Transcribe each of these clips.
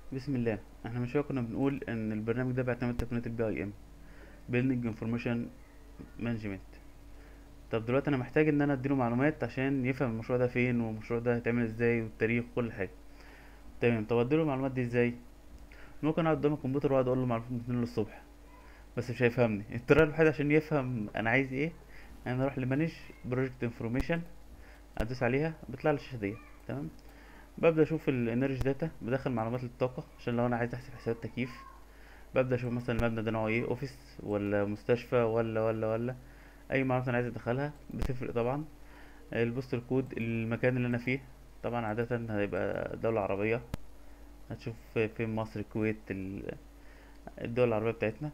بسم الله احنا من شويه كنا بنقول ان البرنامج ده بيعتمد تقنيه البي اي ام بيلدينج انفورميشن مانجمنت طب دلوقتي انا محتاج ان انا اديله معلومات عشان يفهم المشروع ده فين والمشروع ده هيتعمل ازاي والتاريخ وكل حاجه تمام طب اديله المعلومات دي ازاي ممكن اقعد قدام الكمبيوتر واقعد اقول له معلومات من اتنين للصبح بس مش هيفهمني الطريقه الوحيده عشان يفهم انا عايز ايه انا اروح لمانج بروجكت انفورميشن ادوس عليها بيطلع لي الشاشه دي تمام ببدا اشوف الانرجي داتا بدخل معلومات للطاقه عشان لو انا عايز احسب حسابات تكييف ببدا اشوف مثلا المبنى ده نوعه ايه اوفيس ولا مستشفى ولا ولا ولا اي معلومات انا عايز ادخلها بتفرق طبعا البوستر كود المكان اللي انا فيه طبعا عاده هيبقى دوله عربيه هتشوف فين مصر الكويت ال- الدول العربيه بتاعتنا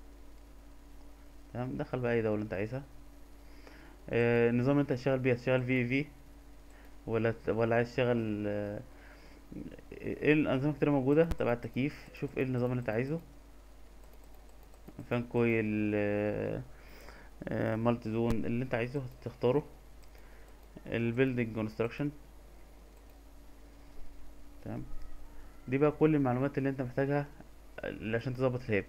تمام دخل بقى اي دوله انت عايزها آه، النظام اللي انت هتشتغل بيه هتشتغل في في ولا ت- ولا عايز تشتغل آه، ايه الانظمه كتير موجوده تبع التكييف شوف ايه النظام اللي انت عايزه فان كويل آه، آه، مالتي زون اللي انت عايزه تختاره البيلدينج كونستراكشن تمام دي بقى كل المعلومات اللي انت محتاجها ل- عشان تظبط الهاب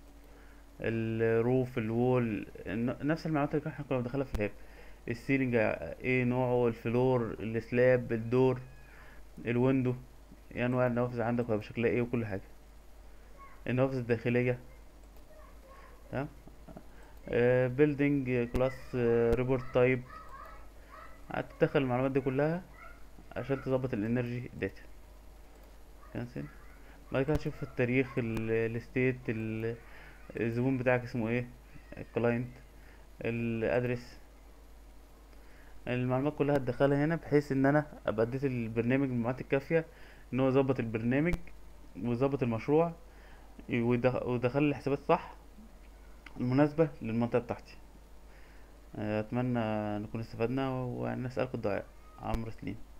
الروف الوول ن- نفس المعلومات اللي احنا كنا بندخلها في الهاب السيلينج ايه نوعه الفلور السلاب الدور الويندو ايه انواع النوافذ عندك وهيبقى شكلها ايه وكل حاجه النوافذ الداخليه تمام بيلدينج كلاس ريبورت تايب هتدخل المعلومات دي كلها عشان تظبط الانرجي داتا كانسل بعد كده هتشوف التاريخ الستيت الزبون بتاعك اسمه ايه الكلاينت الادرس المعلومات كلها هتدخلها هنا بحيث ان انا ابقى اديت البرنامج المعلومات الكافيه ان هو يظبط البرنامج ويظبط المشروع ويدخ- ويدخل لي الحسابات صح المناسبة للمنطقة بتاعتي أتمنى نكون استفدنا ونسألكم الدعاء عمرو سليم